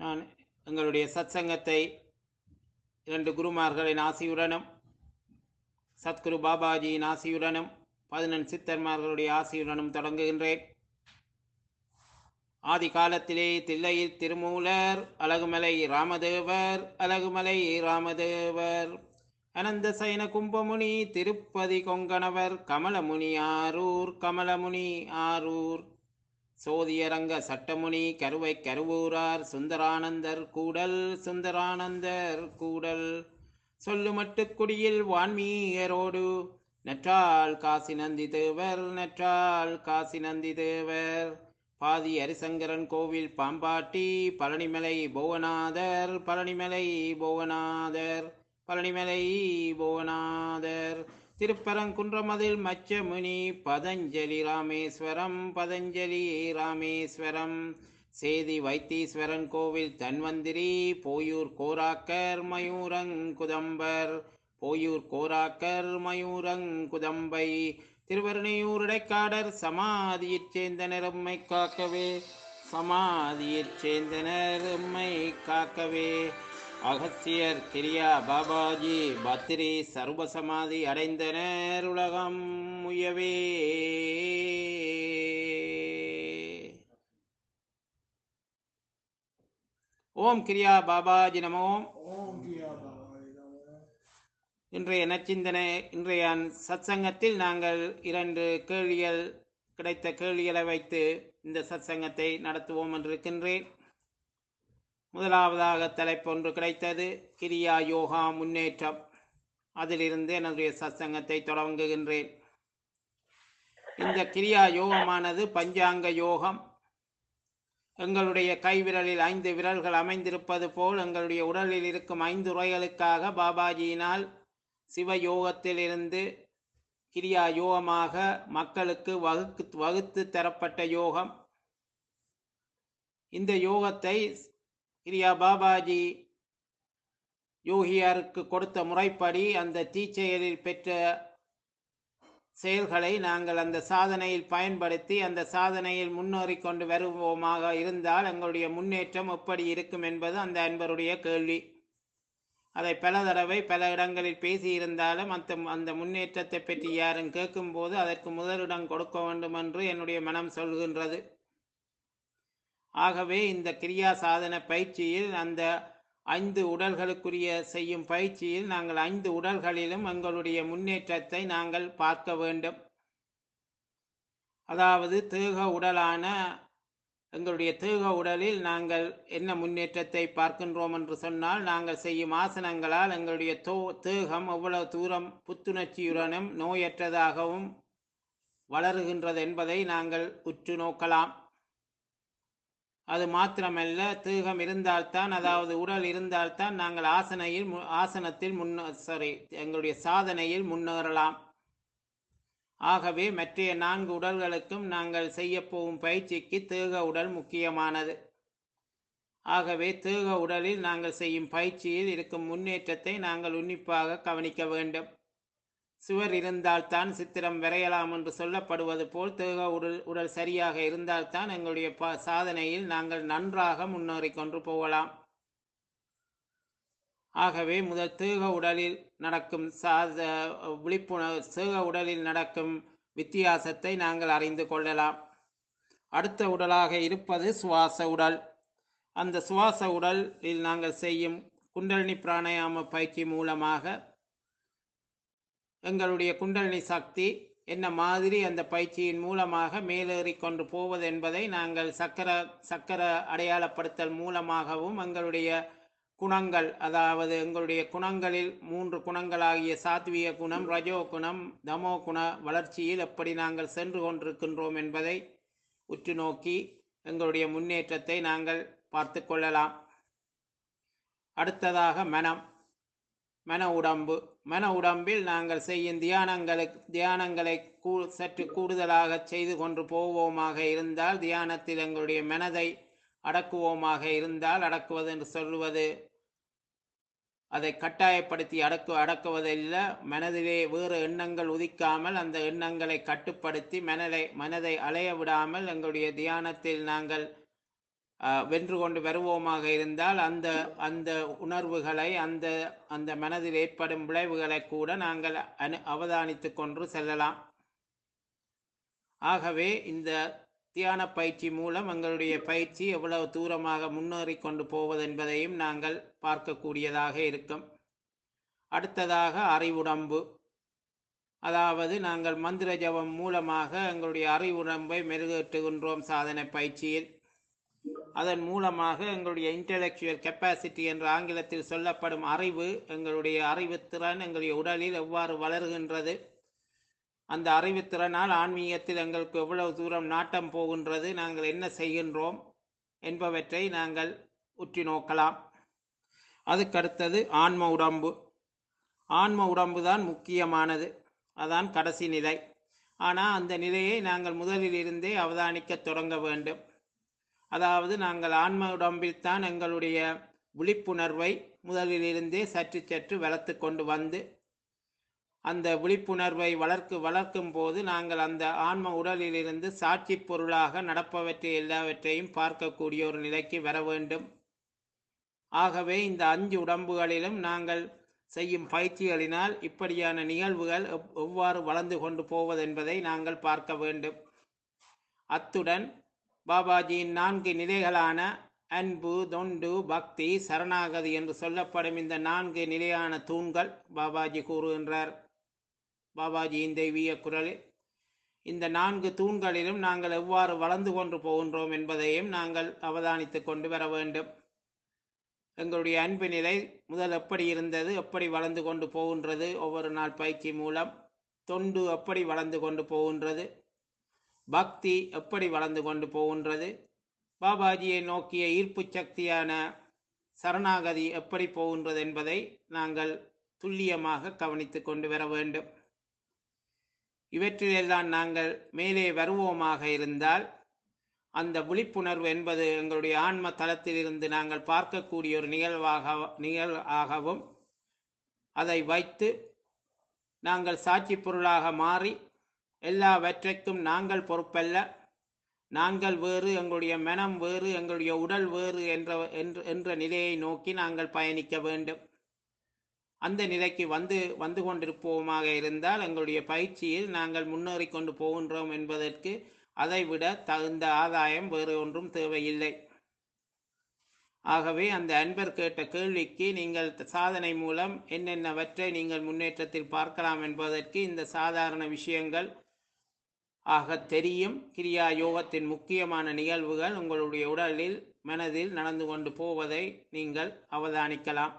நான் எங்களுடைய சத்சங்கத்தை இரண்டு குருமார்களின் ஆசியுடனும் சத்குரு பாபாஜியின் ஆசியுடனும் பதினெண் சித்தர்மார்களுடைய ஆசியுடனும் தொடங்குகின்றேன் ஆதி காலத்திலே தில்லையில் திருமூலர் அழகுமலை ராமதேவர் அழகுமலை ராமதேவர் அனந்த சயன கும்பமுனி திருப்பதி கொங்கணவர் கமலமுனி ஆரூர் கமலமுனி ஆரூர் சோதியரங்க சட்டமுனி கருவை கருவூரார் சுந்தரானந்தர் கூடல் சுந்தரானந்தர் கூடல் சொல்லுமட்டு குடியில் வான்மீகரோடு நற்றால் காசி நந்தி தேவர் நற்றால் காசி நந்தி தேவர் பாதி ஹரிசங்கரன் கோவில் பாம்பாட்டி பழனிமலை புவனாதர் பழனிமலை புவனாதர் பழனிமலை புவனாதர் திருப்பரங்குன்றமதில் மச்சமுனி பதஞ்சலி ராமேஸ்வரம் பதஞ்சலி ராமேஸ்வரம் சேதி வைத்தீஸ்வரன் கோவில் தன்வந்திரி போயூர் கோராக்கர் மயூரங்குதம்பர் போயூர் கோராக்கர் மயூரங்குதம்பை திருவருணையூர் இடைக்காடர் சமாதியைச் சேர்ந்தனர் எம்மை காக்கவே சமாதியைச் சேர்ந்தனர் எம்மை காக்கவே அகத்தியர் கிரியா பாபாஜி பத்திரி சர்வசமாதி அடைந்தனர் உலகம் முயவே ஓம் கிரியா பாபாஜி நமோ ஓம் கியா பாபாய் நமோ இன்றைய நச்சிந்தனை இன்றைய சத்சங்கத்தில் நாங்கள் இரண்டு கேள்விகள் கிடைத்த கேள்விகளை வைத்து இந்த சத்சங்கத்தை நடத்துவோம் என்று இருக்கின்றேன் முதலாவதாக தலைப்பொன்று கிடைத்தது கிரியா யோகா முன்னேற்றம் அதிலிருந்து என்னுடைய சத்சங்கத்தை தொடங்குகின்றேன் இந்த கிரியா யோகமானது பஞ்சாங்க யோகம் எங்களுடைய கைவிரலில் ஐந்து விரல்கள் அமைந்திருப்பது போல் எங்களுடைய உடலில் இருக்கும் ஐந்து உரைகளுக்காக பாபாஜியினால் சிவயோகத்திலிருந்து கிரியா யோகமாக மக்களுக்கு வகுக்கு வகுத்து தரப்பட்ட யோகம் இந்த யோகத்தை கிரியா பாபாஜி யோகியாருக்கு கொடுத்த முறைப்படி அந்த தீச்செயலில் பெற்ற செயல்களை நாங்கள் அந்த சாதனையில் பயன்படுத்தி அந்த சாதனையில் முன்னேறி கொண்டு வருவோமாக இருந்தால் எங்களுடைய முன்னேற்றம் எப்படி இருக்கும் என்பது அந்த அன்பருடைய கேள்வி அதை பல தடவை பல இடங்களில் பேசியிருந்தாலும் அந்த அந்த முன்னேற்றத்தை பற்றி யாரும் கேட்கும்போது அதற்கு முதலிடம் கொடுக்க வேண்டும் என்று என்னுடைய மனம் சொல்கின்றது ஆகவே இந்த கிரியா சாதன பயிற்சியில் அந்த ஐந்து உடல்களுக்குரிய செய்யும் பயிற்சியில் நாங்கள் ஐந்து உடல்களிலும் எங்களுடைய முன்னேற்றத்தை நாங்கள் பார்க்க வேண்டும் அதாவது தேக உடலான எங்களுடைய தேக உடலில் நாங்கள் என்ன முன்னேற்றத்தை பார்க்கின்றோம் என்று சொன்னால் நாங்கள் செய்யும் ஆசனங்களால் எங்களுடைய தோ தேகம் எவ்வளவு தூரம் புத்துணர்ச்சியுடனும் நோயற்றதாகவும் வளருகின்றது என்பதை நாங்கள் உற்று நோக்கலாம் அது மாத்திரமல்ல தேகம் இருந்தால்தான் அதாவது உடல் இருந்தால்தான் நாங்கள் ஆசனையில் மு- ஆசனத்தில் முன்ன சாரி எங்களுடைய சாதனையில் முன்னேறலாம் ஆகவே மற்றைய நான்கு உடல்களுக்கும் நாங்கள் செய்ய போகும் பயிற்சிக்கு தேக உடல் முக்கியமானது ஆகவே தேக உடலில் நாங்கள் செய்யும் பயிற்சியில் இருக்கும் முன்னேற்றத்தை நாங்கள் உன்னிப்பாக கவனிக்க வேண்டும் சுவர் இருந்தால்தான் சித்திரம் வரையலாம் என்று சொல்லப்படுவது போல் தேக உடல் உடல் சரியாக இருந்தால்தான் எங்களுடைய ப சாதனையில் நாங்கள் நன்றாக முன்னேறிக் கொண்டு போகலாம் ஆகவே முதல் தேக உடலில் நடக்கும் சாத விழிப்புணர்வு தேக உடலில் நடக்கும் வித்தியாசத்தை நாங்கள் அறிந்து கொள்ளலாம் அடுத்த உடலாக இருப்பது சுவாச உடல் அந்த சுவாச உடலில் நாங்கள் செய்யும் குண்டலினி பிராணாயாம பயிற்சி மூலமாக எங்களுடைய குண்டலினி சக்தி என்ன மாதிரி அந்த பயிற்சியின் மூலமாக மேலேறி கொண்டு போவது என்பதை நாங்கள் சக்கர சக்கர அடையாளப்படுத்தல் மூலமாகவும் எங்களுடைய குணங்கள் அதாவது எங்களுடைய குணங்களில் மூன்று குணங்களாகிய சாத்விய குணம் ரஜோ குணம் தமோ குண வளர்ச்சியில் எப்படி நாங்கள் சென்று கொண்டிருக்கின்றோம் என்பதை உற்று நோக்கி எங்களுடைய முன்னேற்றத்தை நாங்கள் பார்த்து கொள்ளலாம் அடுத்ததாக மனம் மன உடம்பு மன உடம்பில் நாங்கள் செய்யும் தியானங்களுக்கு தியானங்களை கூ சற்று கூடுதலாக செய்து கொண்டு போவோமாக இருந்தால் தியானத்தில் எங்களுடைய மனதை அடக்குவோமாக இருந்தால் அடக்குவது என்று சொல்லுவது அதை கட்டாயப்படுத்தி அடக்கு அடக்குவதல்ல மனதிலே வேறு எண்ணங்கள் உதிக்காமல் அந்த எண்ணங்களை கட்டுப்படுத்தி மனதை மனதை அலைய விடாமல் எங்களுடைய தியானத்தில் நாங்கள் அஹ், வென்று கொண்டு வருவோமாக இருந்தால் அந்த அந்த உணர்வுகளை அந்த அந்த மனதில் ஏற்படும் விளைவுகளை கூட நாங்கள் அனு அவதானித்து கொண்டு செல்லலாம் ஆகவே இந்த தியான பயிற்சி மூலம் எங்களுடைய பயிற்சி எவ்வளவு தூரமாக முன்னேறி கொண்டு போவது என்பதையும் நாங்கள் பார்க்கக்கூடியதாக இருக்கும் அடுத்ததாக அறிவுடம்பு அதாவது நாங்கள் மந்திர ஜபம் மூலமாக எங்களுடைய அறிவுடம்பை மெருகேற்றுகின்றோம் சாதனை பயிற்சியில் அதன் மூலமாக எங்களுடைய இன்டெலெக்சுவல் கெப்பாசிட்டி என்ற ஆங்கிலத்தில் சொல்லப்படும் அறிவு எங்களுடைய அறிவுத்திறன் எங்களுடைய உடலில் எவ்வாறு வளர்கின்றது அந்த அறிவுத்திறனால் ஆன்மீகத்தில் எங்களுக்கு எவ்வளவு தூரம் நாட்டம் போகின்றது நாங்கள் என்ன செய்கின்றோம் என்பவற்றை நாங்கள் உற்று நோக்கலாம் அதுக்கடுத்தது ஆன்ம உடம்பு ஆன்ம உடம்பு தான் முக்கியமானது அதான் கடைசி நிலை ஆனால் அந்த நிலையை நாங்கள் முதலில் இருந்தே அவதானிக்க தொடங்க வேண்டும் அதாவது நாங்கள் ஆன்ம உடம்பில் தான் எங்களுடைய விழிப்புணர்வை முதலில் இருந்தே சற்று சற்று வளர்த்து கொண்டு வந்து அந்த விழிப்புணர்வை வளர்க்கு வளர்க்கும் போது நாங்கள் அந்த ஆன்ம உடலிலிருந்து சாட்சி பொருளாக நடப்பவற்றை எல்லாவற்றையும் பார்க்கக்கூடிய ஒரு நிலைக்கு வர வேண்டும் ஆகவே இந்த அஞ்சு உடம்புகளிலும் நாங்கள் செய்யும் பயிற்சிகளினால் இப்படியான நிகழ்வுகள் எவ்- எவ்வாறு வளர்ந்து கொண்டு போவது என்பதை நாங்கள் பார்க்க வேண்டும் அத்துடன் பாபாஜியின் நான்கு நிலைகளான அன்பு தொண்டு பக்தி சரணாகதி என்று சொல்லப்படும் இந்த நான்கு நிலையான தூண்கள் பாபாஜி கூறுகின்றார் பாபாஜியின் தெய்வீக குரலில் இந்த நான்கு தூண்களிலும் நாங்கள் எவ்வாறு வளர்ந்து கொண்டு போகின்றோம் என்பதையும் நாங்கள் அவதானித்துக் கொண்டு வர வேண்டும் எங்களுடைய அன்பு நிலை முதல் எப்படி இருந்தது எப்படி வளர்ந்து கொண்டு போகின்றது ஒவ்வொரு நாள் பயிற்சி மூலம் தொண்டு எப்படி வளர்ந்து கொண்டு போகின்றது பக்தி எப்படி வளர்ந்து கொண்டு போகின்றது பாபாஜியை நோக்கிய ஈர்ப்பு சக்தியான சரணாகதி எப்படி போகின்றது என்பதை நாங்கள் துல்லியமாக கவனித்துக் கொண்டு வர வேண்டும் இவற்றிலெல்லாம் நாங்கள் மேலே வருவோமாக இருந்தால் அந்த விழிப்புணர்வு என்பது எங்களுடைய ஆன்ம தளத்திலிருந்து நாங்கள் பார்க்கக்கூடிய ஒரு நிகழ்வாக நிகழ்வாகவும் அதை வைத்து நாங்கள் சாட்சி பொருளாக மாறி எல்லாவற்றைக்கும் நாங்கள் பொறுப்பல்ல நாங்கள் வேறு எங்களுடைய மனம் வேறு எங்களுடைய உடல் வேறு என்ற என்ற- என்ற நிலையை நோக்கி நாங்கள் பயணிக்க வேண்டும் அந்த நிலைக்கு வந்து வந்து கொண்டிருப்போமாக இருந்தால் எங்களுடைய பயிற்சியில் நாங்கள் முன்னேறி கொண்டு போகின்றோம் என்பதற்கு அதைவிட தகுந்த ஆதாயம் வேறு ஒன்றும் தேவையில்லை ஆகவே அந்த அன்பர் கேட்ட கேள்விக்கு நீங்கள் சாதனை மூலம் என்னென்னவற்றை நீங்கள் முன்னேற்றத்தில் பார்க்கலாம் என்பதற்கு இந்த சாதாரண விஷயங்கள் ஆக தெரியும் கிரியா யோகத்தின் முக்கியமான நிகழ்வுகள் உங்களுடைய உடலில் மனதில் நடந்து கொண்டு போவதை நீங்கள் அவதானிக்கலாம்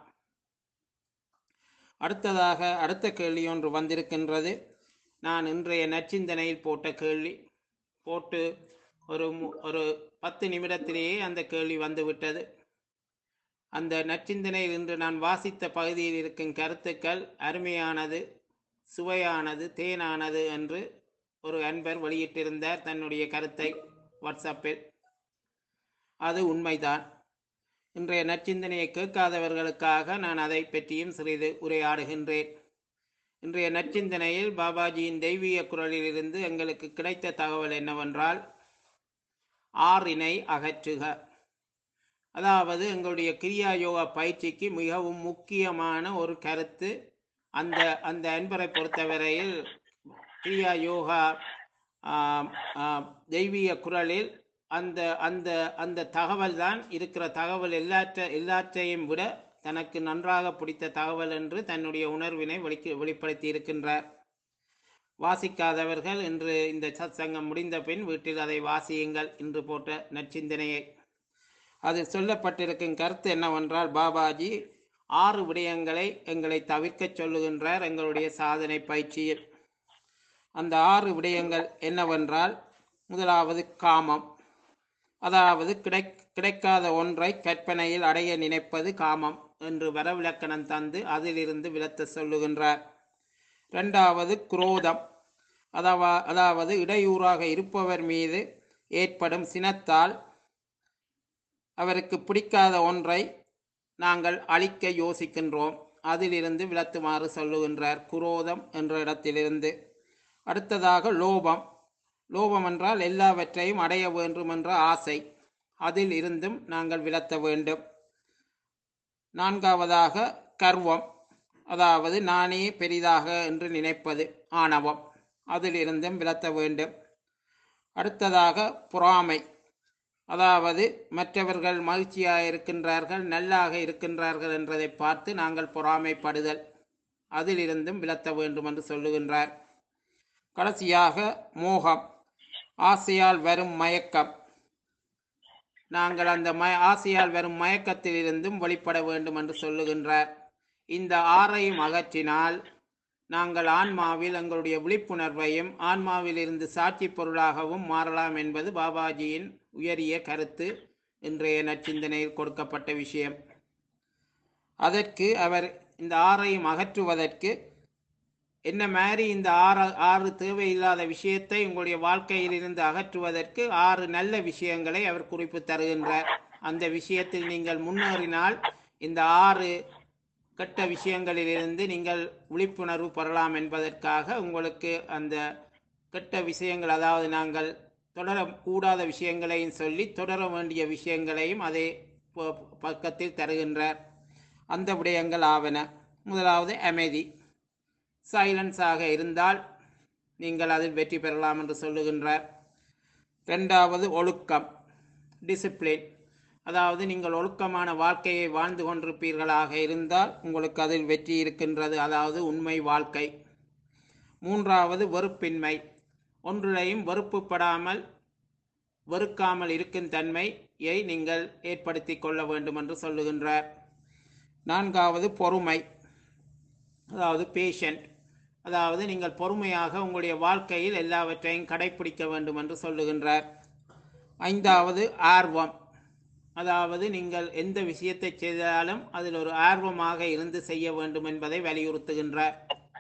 அடுத்ததாக அடுத்த கேள்வி ஒன்று வந்திருக்கின்றது நான் இன்றைய நற்சிந்தனையில் போட்ட கேள்வி போட்டு ஒரு மு- ஒரு பத்து நிமிடத்திலேயே அந்த கேள்வி வந்துவிட்டது அந்த நற்சிந்தனையில் இன்று நான் வாசித்த பகுதியில் இருக்கும் கருத்துக்கள் அருமையானது சுவையானது தேனானது என்று ஒரு அன்பர் வெளியிட்டிருந்தார் தன்னுடைய கருத்தை வாட்ஸ்அப்பில் அது உண்மைதான் இன்றைய நற்சிந்தனையை கேட்காதவர்களுக்காக நான் அதை பற்றியும் சிறிது உரையாடுகின்றேன் இன்றைய நற்சிந்தனையில் பாபாஜியின் தெய்வீக குரலிலிருந்து எங்களுக்கு கிடைத்த தகவல் என்னவென்றால் ஆறினை அகற்றுக அதாவது எங்களுடைய கிரியா யோகா பயிற்சிக்கு மிகவும் முக்கியமான ஒரு கருத்து அந்த அந்த அன்பரை பொறுத்தவரையில் கிரியா யோகா ஆம், ஆம், தெய்வீக குரலில் அந்த அந்த அந்த தகவல் தான் இருக்கிற தகவல் எல்லாற்ற எல்லாற்றையும் விட தனக்கு நன்றாக பிடித்த தகவல் என்று தன்னுடைய உணர்வினை வெளிக்கு வெளிப்படுத்தி இருக்கின்றார் வாசிக்காதவர்கள் இன்று இந்த சத்சங்கம் முடிந்த பின் வீட்டில் அதை வாசியுங்கள் இன்று போட்ட நற்சிந்தனையை அதில் சொல்லப்பட்டிருக்கும் கருத்து என்னவென்றால் பாபாஜி ஆறு விடயங்களை எங்களை தவிர்க்கச் சொல்லுகின்றார் எங்களுடைய சாதனை பயிற்சியில் அந்த ஆறு விடயங்கள் என்னவென்றால் முதலாவது காமம் அதாவது கிடை கிடைக்காத ஒன்றை கற்பனையில் அடைய நினைப்பது காமம் என்று வரவிலக்கணம் தந்து அதிலிருந்து விலத்த சொல்லுகின்றார் இரண்டாவது குரோதம் அதாவா அதாவது இடையூறாக இருப்பவர் மீது ஏற்படும் சினத்தால் அவருக்கு பிடிக்காத ஒன்றை நாங்கள் அழிக்க யோசிக்கின்றோம் அதிலிருந்து விலத்துமாறு சொல்லுகின்றார் குரோதம் என்ற இடத்திலிருந்து அடுத்ததாக லோபம் லோபம் என்றால் எல்லாவற்றையும் அடைய வேண்டும் என்ற ஆசை அதில் இருந்தும் நாங்கள் விலத்த வேண்டும் நான்காவதாக கர்வம் அதாவது நானே பெரிதாக என்று நினைப்பது ஆணவம் அதிலிருந்தும் விலத்த வேண்டும் அடுத்ததாக பொறாமை அதாவது மற்றவர்கள் மகிழ்ச்சியாக இருக்கின்றார்கள் நல்லாக இருக்கின்றார்கள் என்றதை பார்த்து நாங்கள் பொறாமைப்படுதல் அதிலிருந்தும் விலத்த வேண்டும் என்று சொல்லுகின்றார் கடைசியாக மோகம் ஆசையால் வரும் மயக்கம் நாங்கள் அந்த மய ஆசையால் வரும் மயக்கத்திலிருந்தும் வெளிப்பட வேண்டும் என்று சொல்லுகின்றார் இந்த ஆறையும் அகற்றினால் நாங்கள் ஆன்மாவில் எங்களுடைய விழிப்புணர்வையும் ஆன்மாவில் இருந்து சாட்சி பொருளாகவும் மாறலாம் என்பது பாபாஜியின் உயரிய கருத்து இன்றைய நற்சிந்தனையில் கொடுக்கப்பட்ட விஷயம் அதற்கு அவர் இந்த ஆறையும் அகற்றுவதற்கு என்ன மாதிரி இந்த ஆறு ஆறு தேவையில்லாத விஷயத்தை உங்களுடைய வாழ்க்கையில் இருந்து அகற்றுவதற்கு ஆறு நல்ல விஷயங்களை அவர் குறிப்பு தருகின்றார் அந்த விஷயத்தில் நீங்கள் முன்னேறினால் இந்த ஆறு கெட்ட விஷயங்களிலிருந்து நீங்கள் விழிப்புணர்வு பெறலாம் என்பதற்காக உங்களுக்கு அந்த கெட்ட விஷயங்கள் அதாவது நாங்கள் தொடர கூடாத விஷயங்களையும் சொல்லி தொடர வேண்டிய விஷயங்களையும் அதே ப- பக்கத்தில் தருகின்றார் அந்த விடயங்கள் ஆவன முதலாவது அமைதி சைலன்ஸாக இருந்தால் நீங்கள் அதில் வெற்றி பெறலாம் என்று சொல்லுகின்றார் ரெண்டாவது ஒழுக்கம் டிசிப்ளின் அதாவது நீங்கள் ஒழுக்கமான வாழ்க்கையை வாழ்ந்து கொண்டிருப்பீர்களாக இருந்தால் உங்களுக்கு அதில் வெற்றி இருக்கின்றது அதாவது உண்மை வாழ்க்கை மூன்றாவது வெறுப்பின்மை ஒன்றிலையும் வெறுப்புப்படாமல் வெறுக்காமல் இருக்கும் தன்மையை நீங்கள் ஏற்படுத்தி கொள்ள வேண்டும் என்று சொல்லுகின்றார் நான்காவது பொறுமை அதாவது பேஷண்ட் அதாவது நீங்கள் பொறுமையாக உங்களுடைய வாழ்க்கையில் எல்லாவற்றையும் கடைப்பிடிக்க வேண்டும் என்று சொல்லுகின்றார் ஐந்தாவது ஆர்வம் அதாவது நீங்கள் எந்த விஷயத்தை செய்தாலும் அதில் ஒரு ஆர்வமாக இருந்து செய்ய வேண்டும் என்பதை வலியுறுத்துகின்றார்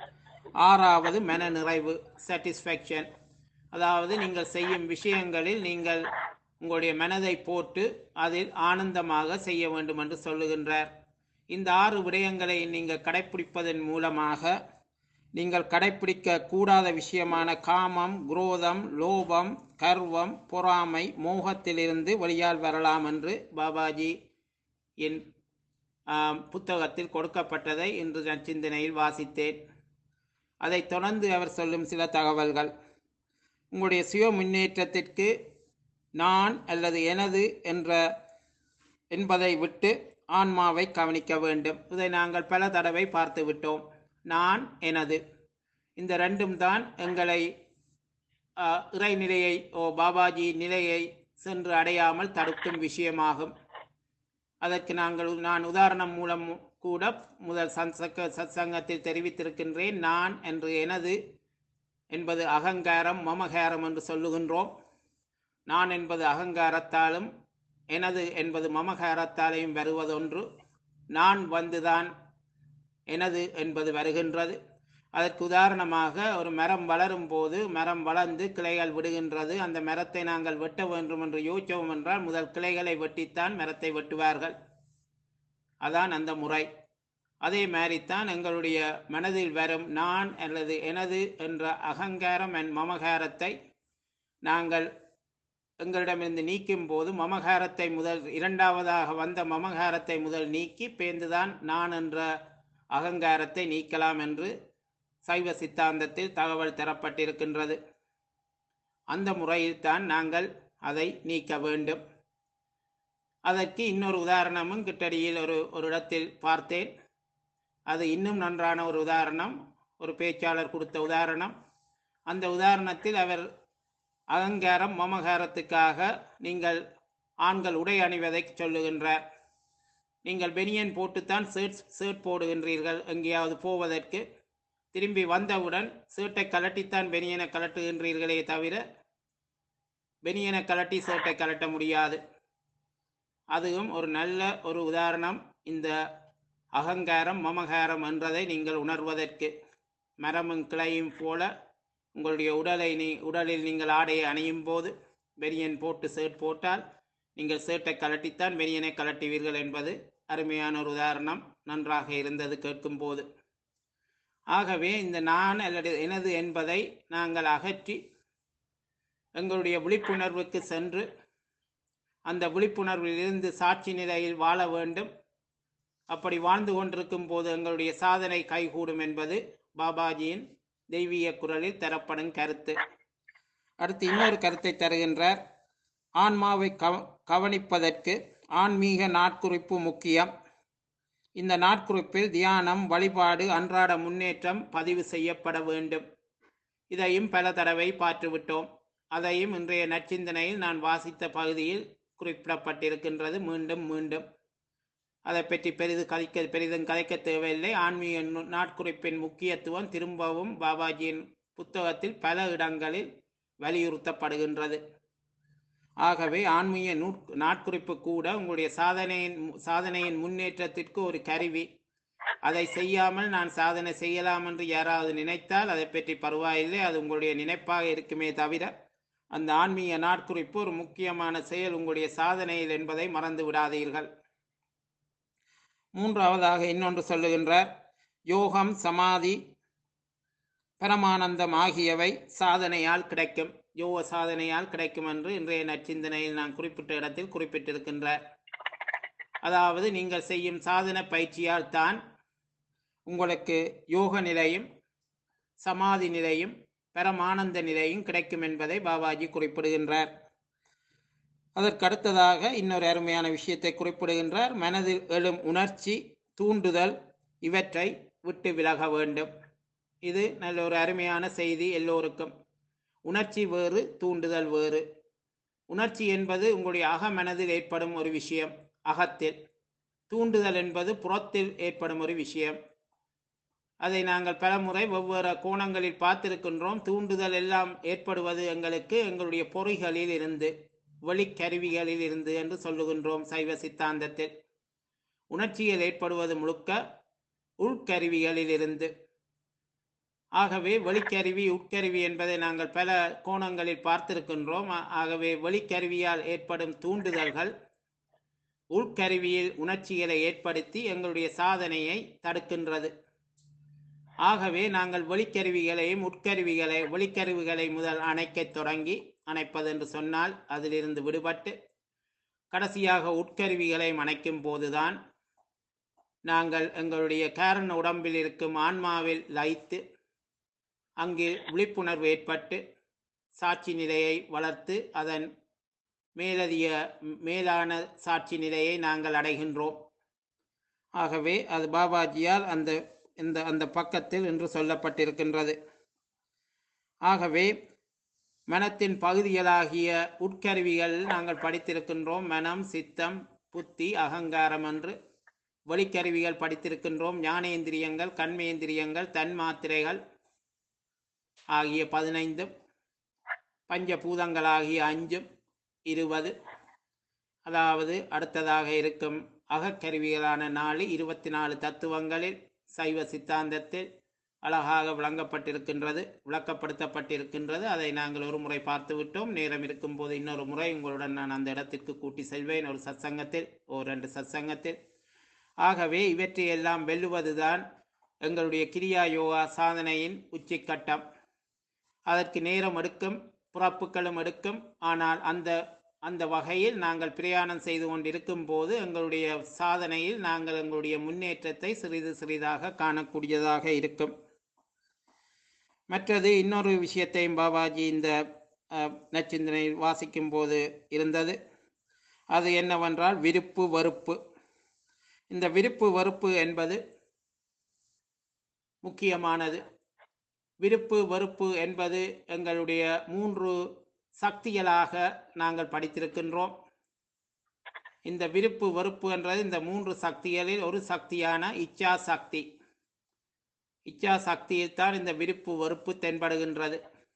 ஆறாவது மன நிறைவு சாட்டிஸ்ஃபேக்ஷன் அதாவது நீங்கள் செய்யும் விஷயங்களில் நீங்கள் உங்களுடைய மனதை போட்டு அதில் ஆனந்தமாக செய்ய வேண்டும் என்று சொல்லுகின்றார் இந்த ஆறு விடயங்களை நீங்கள் கடைப்பிடிப்பதன் மூலமாக நீங்கள் கடைப்பிடிக்க கூடாத விஷயமான காமம் குரோதம் லோபம் கர்வம் பொறாமை மோகத்திலிருந்து வெளியால் வரலாம் என்று பாபாஜி என் ஆம், புத்தகத்தில் கொடுக்கப்பட்டதை இன்று நான் சிந்தனையில் வாசித்தேன் அதைத் தொடர்ந்து அவர் சொல்லும் சில தகவல்கள் உங்களுடைய சுய முன்னேற்றத்திற்கு நான் அல்லது எனது என்ற என்பதை விட்டு ஆன்மாவை கவனிக்க வேண்டும் இதை நாங்கள் பல தடவை பார்த்து விட்டோம் நான் எனது இந்த ரெண்டும் தான் எங்களை ஆ, இறைநிலையை ஓ பாபாஜி நிலையை சென்று அடையாமல் தடுக்கும் விஷயமாகும் அதற்கு நாங்கள் நான் உதாரணம் மூலம் கூட முதல் சத்சங்க சத்சங்கத்தில் தெரிவித்திருக்கின்றேன் நான் என்று எனது என்பது அகங்காரம் மமகாரம் என்று சொல்லுகின்றோம் நான் என்பது அகங்காரத்தாலும் எனது என்பது மமகாரத்தாலையும் வருவதொன்று நான் வந்துதான் எனது என்பது வருகின்றது அதற்கு உதாரணமாக ஒரு மரம் வளரும் போது மரம் வளர்ந்து கிளைகள் விடுகின்றது அந்த மரத்தை நாங்கள் வெட்ட வேண்டும் என்று யோசித்தோம் என்றால் முதல் கிளைகளை வெட்டித்தான் மரத்தை வெட்டுவார்கள் அதான் அந்த முறை அதே மாதிரித்தான் எங்களுடைய மனதில் வரும் நான் அல்லது எனது என்ற அகங்காரம் என் மமகாரத்தை நாங்கள் எங்களிடமிருந்து நீக்கும் போது மமகாரத்தை முதல் இரண்டாவதாக வந்த மமகாரத்தை முதல் நீக்கி பேர்ந்துதான் நான் என்ற அகங்காரத்தை நீக்கலாம் என்று சைவ சித்தாந்தத்தில் தகவல் தரப்பட்டிருக்கின்றது அந்த முறையில்தான் நாங்கள் அதை நீக்க வேண்டும் அதற்கு இன்னொரு உதாரணமும் கிட்டடியில் ஒரு ஒரு இடத்தில் பார்த்தேன் அது இன்னும் நன்றான ஒரு உதாரணம் ஒரு பேச்சாளர் கொடுத்த உதாரணம் அந்த உதாரணத்தில் அவர் அகங்காரம் மமகாரத்துக்காக நீங்கள் ஆண்கள் உடை அணிவதை சொல்லுகின்றார் நீங்கள் பெனியன் போட்டுத்தான் ஷர்ட் ஷர்ட் போடுகின்றீர்கள் எங்கேயாவது போவதற்கு திரும்பி வந்தவுடன் ஷர்ட்டை கலட்டித்தான் பெனியனை கலட்டுகின்றீர்களே தவிர பெனியனை கலட்டி ஷர்ட்டை கலட்ட முடியாது அதுவும் ஒரு நல்ல ஒரு உதாரணம் இந்த அகங்காரம் மமகாரம் என்றதை நீங்கள் உணர்வதற்கு மரமும் கிளையும் போல உங்களுடைய உடலை நீ உடலில் நீங்கள் ஆடையை அணியும் போது பெனியன் போட்டு ஷர்ட் போட்டால் நீங்கள் ஷர்ட்டை கலட்டித்தான் பெனியனை கலட்டுவீர்கள் என்பது அருமையான ஒரு உதாரணம் நன்றாக இருந்தது கேட்கும்போது ஆகவே இந்த நான் அல்லது எனது என்பதை நாங்கள் அகற்றி எங்களுடைய விழிப்புணர்வுக்கு சென்று அந்த விழிப்புணர்வில் இருந்து சாட்சி நிலையில் வாழ வேண்டும் அப்படி வாழ்ந்து கொண்டிருக்கும் போது எங்களுடைய சாதனை கைகூடும் என்பது பாபாஜியின் தெய்வீக குரலில் தரப்படும் கருத்து அடுத்து இன்னொரு கருத்தை தருகின்றார் ஆன்மாவை கவ- கவனிப்பதற்கு ஆன்மீக நாட்குறிப்பு முக்கியம் இந்த நாட்குறிப்பில் தியானம் வழிபாடு அன்றாட முன்னேற்றம் பதிவு செய்யப்பட வேண்டும் இதையும் பல தடவை பார்த்துவிட்டோம் அதையும் இன்றைய நற்சிந்தனையில் நான் வாசித்த பகுதியில் குறிப்பிடப்பட்டிருக்கின்றது மீண்டும் மீண்டும் அதை பற்றி பெரிது கதைக்க பெரிதும் கதைக்க தேவையில்லை ஆன்மீக நு- நாட்குறிப்பின் முக்கியத்துவம் திரும்பவும் பாபாஜியின் புத்தகத்தில் பல இடங்களில் வலியுறுத்தப்படுகின்றது ஆகவே ஆன்மீக நூற் நாட்குறிப்பு கூட உங்களுடைய சாதனையின் சாதனையின் முன்னேற்றத்திற்கு ஒரு கருவி அதை செய்யாமல் நான் சாதனை செய்யலாம் என்று யாராவது நினைத்தால் அதை பற்றி பரவாயில்லை அது உங்களுடைய நினைப்பாக இருக்குமே தவிர அந்த ஆன்மீக நாட்குறிப்பு ஒரு முக்கியமான செயல் உங்களுடைய சாதனையில் என்பதை மறந்து விடாதீர்கள் மூன்றாவதாக இன்னொன்று சொல்லுகின்றார் யோகம் சமாதி பரமானந்தம் ஆகியவை சாதனையால் கிடைக்கும் யோக சாதனையால் கிடைக்கும் என்று இன்றைய நற்சிந்தனையில் நான் குறிப்பிட்ட இடத்தில் குறிப்பிட்டிருக்கின்றார் அதாவது நீங்கள் செய்யும் சாதன பயிற்சியால் தான் உங்களுக்கு யோக நிலையும் சமாதி நிலையும் பரமானந்த நிலையும் கிடைக்கும் என்பதை பாபாஜி குறிப்பிடுகின்றார் அதற்கு அடுத்ததாக இன்னொரு அருமையான விஷயத்தை குறிப்பிடுகின்றார் மனதில் எழும் உணர்ச்சி தூண்டுதல் இவற்றை விட்டு விலக வேண்டும் இது நல்ல ஒரு அருமையான செய்தி எல்லோருக்கும் உணர்ச்சி வேறு தூண்டுதல் வேறு உணர்ச்சி என்பது உங்களுடைய அக மனதில் ஏற்படும் ஒரு விஷயம் அகத்தில் தூண்டுதல் என்பது புறத்தில் ஏற்படும் ஒரு விஷயம் அதை நாங்கள் பலமுறை வெவ்வேறு கோணங்களில் பார்த்திருக்கின்றோம் தூண்டுதல் எல்லாம் ஏற்படுவது எங்களுக்கு எங்களுடைய பொறிகளில் இருந்து வெளிக்கருவிகளில் இருந்து என்று சொல்லுகின்றோம் சைவ சித்தாந்தத்தில் உணர்ச்சிகள் ஏற்படுவது முழுக்க உள்கருவிகளில் இருந்து ஆகவே வெளிக்கருவி உட்கருவி என்பதை நாங்கள் பல கோணங்களில் பார்த்திருக்கின்றோம் ஆ- ஆகவே வெளிக்கருவியால் ஏற்படும் தூண்டுதல்கள் உள்கருவியில் உணர்ச்சிகளை ஏற்படுத்தி எங்களுடைய சாதனையை தடுக்கின்றது ஆகவே நாங்கள் வெளிக்கருவிகளையும் உட்கருவிகளை வெளிக்கருவிகளை முதல் அணைக்கத் தொடங்கி அணைப்பது என்று சொன்னால் அதிலிருந்து விடுபட்டு கடைசியாக உட்கருவிகளையும் அணைக்கும் போதுதான் நாங்கள் எங்களுடைய காரண உடம்பில் இருக்கும் ஆன்மாவில் லயித்து அங்கு விழிப்புணர்வு ஏற்பட்டு சாட்சி நிலையை வளர்த்து அதன் மேலதிக மேலான சாட்சி நிலையை நாங்கள் அடைகின்றோம் ஆகவே அது பாபாஜியால் அந்த இந்த அந்த பக்கத்தில் என்று சொல்லப்பட்டிருக்கின்றது ஆகவே மனத்தின் பகுதிகளாகிய உட்கருவிகள் நாங்கள் படித்திருக்கின்றோம் மனம் சித்தம் புத்தி அகங்காரம் என்று வெளிக்கருவிகள் படித்திருக்கின்றோம் ஞானேந்திரியங்கள் கண்மேந்திரியங்கள் தன்மாத்திரைகள் ஆகிய பதினைந்தும் பஞ்சபூதங்களாகிய அஞ்சும் இருபது அதாவது அடுத்ததாக இருக்கும் அகக்கருவிகளான நாலு இருபத்தி நாலு தத்துவங்களில் சைவ சித்தாந்தத்தில் அழகாக விளங்கப்பட்டிருக்கின்றது விளக்கப்படுத்தப்பட்டிருக்கின்றது அதை நாங்கள் ஒரு முறை பார்த்து விட்டோம் நேரம் இருக்கும்போது இன்னொரு முறை உங்களுடன் நான் அந்த இடத்திற்கு கூட்டி செல்வேன் ஒரு சத்சங்கத்தில் ஒரு ரெண்டு சத்சங்கத்தில் ஆகவே இவற்றையெல்லாம் வெல்லுவதுதான் எங்களுடைய கிரியா யோகா சாதனையின் உச்சிக்கட்டம் அதற்கு நேரம் எடுக்கும் புறப்புகளும் எடுக்கும் ஆனால் அந்த அந்த வகையில் நாங்கள் பிரயாணம் செய்து கொண்டிருக்கும் போது எங்களுடைய சாதனையில் நாங்கள் எங்களுடைய முன்னேற்றத்தை சிறிது சிறிதாக காணக்கூடியதாக இருக்கும் மற்றது இன்னொரு விஷயத்தையும் பாபாஜி இந்த அஹ், நச்சிந்தனையில் வாசிக்கும் போது இருந்தது அது என்னவென்றால் விருப்பு வெறுப்பு இந்த விருப்பு வெறுப்பு என்பது முக்கியமானது விருப்பு வெறுப்பு என்பது எங்களுடைய மூன்று சக்திகளாக நாங்கள் படித்திருக்கின்றோம் இந்த விருப்பு வெறுப்பு என்றது இந்த மூன்று சக்திகளில் ஒரு சக்தியான இச்சா சக்தி இச்சா சக்தியில் தான் இந்த விருப்பு வெறுப்பு தென்படுகின்றது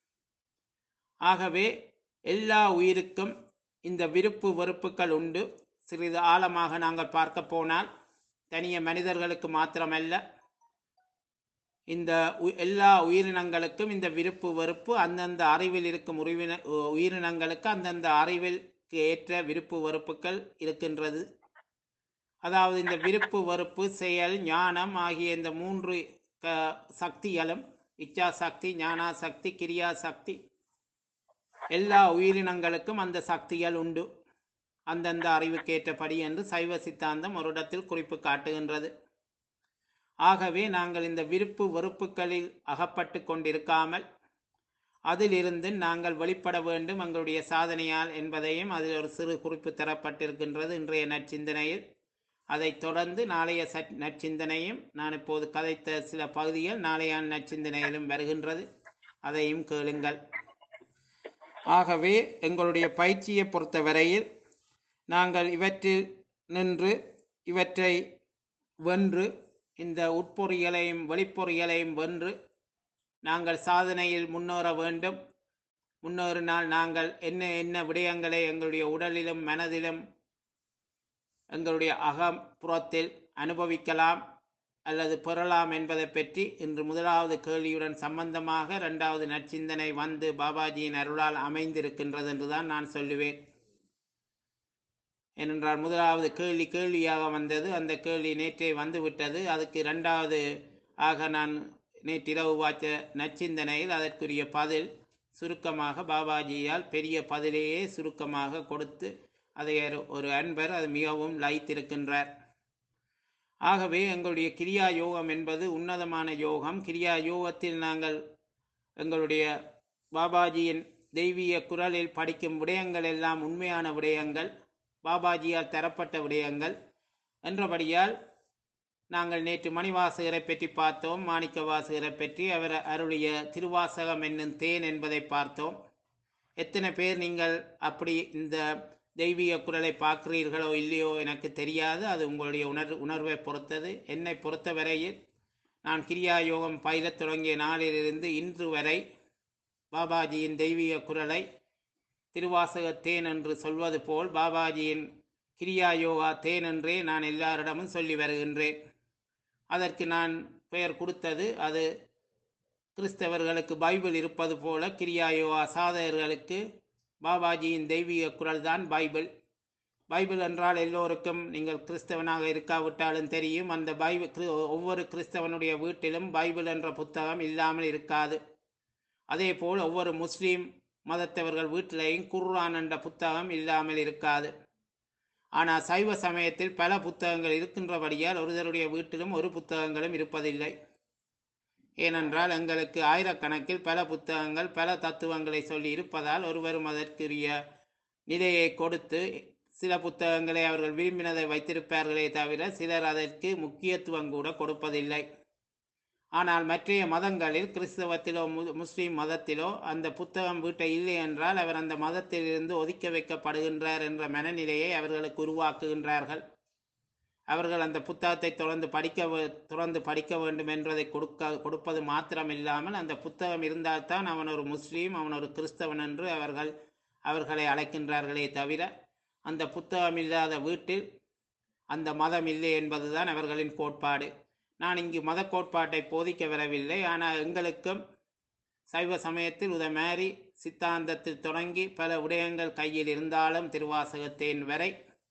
ஆகவே எல்லா உயிருக்கும் இந்த விருப்பு வெறுப்புகள் உண்டு சிறிது ஆழமாக நாங்கள் பார்க்க போனால் தனிய மனிதர்களுக்கு மாத்திரமல்ல இந்த உ- எல்லா உயிரினங்களுக்கும் இந்த விருப்பு வெறுப்பு அந்தந்த அறிவில் இருக்கும் உறவின உ- உயிரினங்களுக்கு அந்தந்த அறிவிற்கு ஏற்ற விருப்பு வெறுப்புகள் இருக்கின்றது அதாவது இந்த விருப்பு வெறுப்பு செயல் ஞானம் ஆகிய இந்த மூன்று க சக்திகளும் இச்சா சக்தி ஞானா சக்தி கிரியா சக்தி எல்லா உயிரினங்களுக்கும் அந்த சக்திகள் உண்டு அந்தந்த அறிவுக்கேற்றபடி என்று சைவ சித்தாந்தம் ஒரு இடத்தில் குறிப்பு காட்டுகின்றது ஆகவே நாங்கள் இந்த விருப்பு வெறுப்புகளில் அகப்பட்டு கொண்டிருக்காமல் அதிலிருந்து நாங்கள் வெளிப்பட வேண்டும் எங்களுடைய சாதனையால் என்பதையும் அதில் ஒரு சிறு குறிப்பு தரப்பட்டிருக்கின்றது இன்றைய நற்சிந்தனையில் அதைத் தொடர்ந்து நாளைய சட் நற்சிந்தனையும் நான் இப்போது கதைத்த சில பகுதிகள் நாளைய நற்சிந்தனையிலும் வருகின்றது அதையும் கேளுங்கள் ஆகவே எங்களுடைய பயிற்சியை பொறுத்தவரையில் நாங்கள் இவற்றில் நின்று இவற்றை வென்று இந்த உட்பொறிகளையும் வெளிப்பொறிகளையும் வென்று நாங்கள் சாதனையில் முன்னேற வேண்டும் முன்னேறினால் நாங்கள் என்ன என்ன விடயங்களை எங்களுடைய உடலிலும் மனதிலும் எங்களுடைய அகம் புறத்தில் அனுபவிக்கலாம் அல்லது பெறலாம் என்பதை பற்றி இன்று முதலாவது கேள்வியுடன் சம்பந்தமாக இரண்டாவது நற்சிந்தனை வந்து பாபாஜியின் அருளால் அமைந்திருக்கின்றது என்றுதான் நான் சொல்லுவேன் ஏனென்றால் முதலாவது கேள்வி கேள்வியாக வந்தது அந்த கேள்வி நேற்றே வந்து விட்டது அதுக்கு இரண்டாவது ஆக நான் நேற்றிரவு வாய்ச்ச நற்சிந்தனையில் அதற்குரிய பதில் சுருக்கமாக பாபாஜியால் பெரிய பதிலையே சுருக்கமாக கொடுத்து அதை ஒரு- ஒரு அன்பர் அது மிகவும் லைத்திருக்கின்றார் ஆகவே எங்களுடைய கிரியா யோகம் என்பது உன்னதமான யோகம் கிரியா யோகத்தில் நாங்கள் எங்களுடைய பாபாஜியின் தெய்வீக குரலில் படிக்கும் விடயங்கள் எல்லாம் உண்மையான விடயங்கள் பாபாஜியால் தரப்பட்ட விடயங்கள் என்றபடியால் நாங்கள் நேற்று மணிவாசகரை பற்றி பார்த்தோம் மாணிக்க வாசகரை பற்றி அவர் அருளிய திருவாசகம் என்னும் தேன் என்பதை பார்த்தோம் எத்தனை பேர் நீங்கள் அப்படி இந்த தெய்வீக குரலை பார்க்கிறீர்களோ இல்லையோ எனக்கு தெரியாது அது உங்களுடைய உணர் உணர்வை பொறுத்தது என்னை பொறுத்தவரையில் நான் கிரியா யோகம் பயிலத் தொடங்கிய நாளிலிருந்து இன்று வரை பாபாஜியின் தெய்வீக குரலை திருவாசக தேன் என்று சொல்வது போல் பாபாஜியின் கிரியா யோகா தேன் என்றே நான் எல்லாரிடமும் சொல்லி வருகின்றேன் அதற்கு நான் பெயர் கொடுத்தது அது கிறிஸ்தவர்களுக்கு பைபிள் இருப்பது போல கிரியா யோகா சாதகர்களுக்கு பாபாஜியின் தெய்வீக குரல் தான் பைபிள் பைபிள் என்றால் எல்லோருக்கும் நீங்கள் கிறிஸ்தவனாக இருக்காவிட்டாலும் தெரியும் அந்த பைபிள் கிறிஸ்தவ- ஒவ்வொரு கிறிஸ்தவனுடைய வீட்டிலும் பைபிள் என்ற புத்தகம் இல்லாமல் இருக்காது அதே போல் ஒவ்வொரு முஸ்லீம் மதத்தவர்கள் வீட்டிலேயும் குர்ஆன் என்ற புத்தகம் இல்லாமல் இருக்காது ஆனால் சைவ சமயத்தில் பல புத்தகங்கள் இருக்கின்றபடியால் ஒருவருடைய வீட்டிலும் ஒரு புத்தகங்களும் இருப்பதில்லை ஏனென்றால் எங்களுக்கு ஆயிரக்கணக்கில் பல புத்தகங்கள் பல தத்துவங்களை சொல்லி இருப்பதால் ஒருவரும் அதற்குரிய நிலையை கொடுத்து சில புத்தகங்களை அவர்கள் விரும்பினதை வைத்திருப்பார்களே தவிர சிலர் அதற்கு முக்கியத்துவம் கூட கொடுப்பதில்லை ஆனால் மற்றைய மதங்களில் கிறிஸ்தவத்திலோ மு- முஸ்லிம் மதத்திலோ அந்த புத்தகம் வீட்டை இல்லை என்றால் அவர் அந்த மதத்திலிருந்து ஒதுக்க வைக்கப்படுகின்றார் என்ற மனநிலையை அவர்களுக்கு உருவாக்குகின்றார்கள் அவர்கள் அந்த புத்தகத்தை தொடர்ந்து படிக்க வே- தொடர்ந்து படிக்க வேண்டும் என்றதை கொடுக்க கொடுப்பது மாத்திரமில்லாமல் அந்த புத்தகம் இருந்தால்தான் அவன் ஒரு முஸ்லீம் அவன் ஒரு கிறிஸ்தவன் என்று அவர்கள் அவர்களை அழைக்கின்றார்களே தவிர அந்த புத்தகம் இல்லாத வீட்டில் அந்த மதம் இல்லை என்பதுதான் அவர்களின் கோட்பாடு நான் இங்கு மத கோட்பாட்டை போதிக்க வரவில்லை ஆனால் எங்களுக்கும் சைவ சமயத்தில் உத மாதிரி சித்தாந்தத்தில் தொடங்கி பல விடயங்கள் கையில் இருந்தாலும் திருவாசகத்தேன் வரை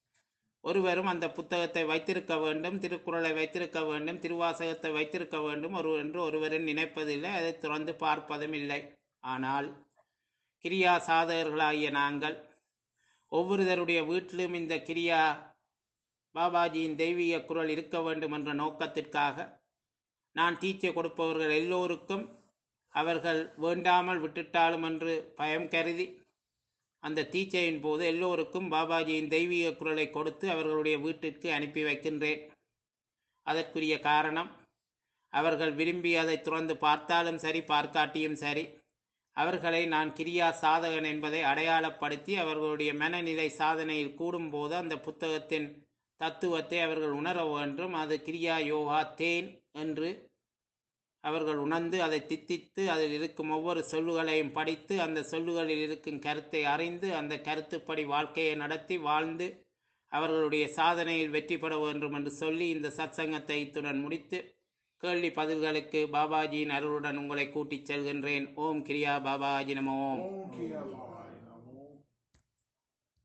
ஒருவரும் அந்த புத்தகத்தை வைத்திருக்க வேண்டும் திருக்குறளை வைத்திருக்க வேண்டும் திருவாசகத்தை வைத்திருக்க வேண்டும் ஒரு என்று ஒருவரும் நினைப்பதில்லை அதை துறந்து பார்ப்பதும் இல்லை ஆனால் கிரியா சாதகர்களாகிய நாங்கள் ஒவ்வொருவருடைய வீட்டிலும் இந்த கிரியா பாபாஜியின் தெய்வீக குரல் இருக்க வேண்டும் என்ற நோக்கத்திற்காக நான் டீச்சை கொடுப்பவர்கள் எல்லோருக்கும் அவர்கள் வேண்டாமல் விட்டுட்டாலும் என்று பயம் கருதி அந்த தீட்சையின் போது எல்லோருக்கும் பாபாஜியின் தெய்வீக குரலை கொடுத்து அவர்களுடைய வீட்டிற்கு அனுப்பி வைக்கின்றேன் அதற்குரிய காரணம் அவர்கள் விரும்பி அதை துறந்து பார்த்தாலும் சரி பார்க்காட்டியும் சரி அவர்களை நான் கிரியா சாதகன் என்பதை அடையாளப்படுத்தி அவர்களுடைய மனநிலை சாதனையில் கூடும்போது அந்த புத்தகத்தின் தத்துவத்தை அவர்கள் உணர வேண்டும் அது கிரியா யோகா தேன் என்று அவர்கள் உணர்ந்து அதை தித்தித்து அதில் இருக்கும் ஒவ்வொரு சொல்லுகளையும் படித்து அந்த சொல்லுகளில் இருக்கும் கருத்தை அறிந்து அந்த கருத்துப்படி வாழ்க்கையை நடத்தி வாழ்ந்து அவர்களுடைய சாதனையில் வெற்றி பெற வேண்டும் என்று சொல்லி இந்த சத்சங்கத்தை இத்துடன் முடித்து கேள்வி பதில்களுக்கு பாபாஜியின் அருளுடன் உங்களை கூட்டிச் செல்கின்றேன் ஓம் கிரியா பாபாஜி நம ஓம் ஓம் கிரியா பாபாஜி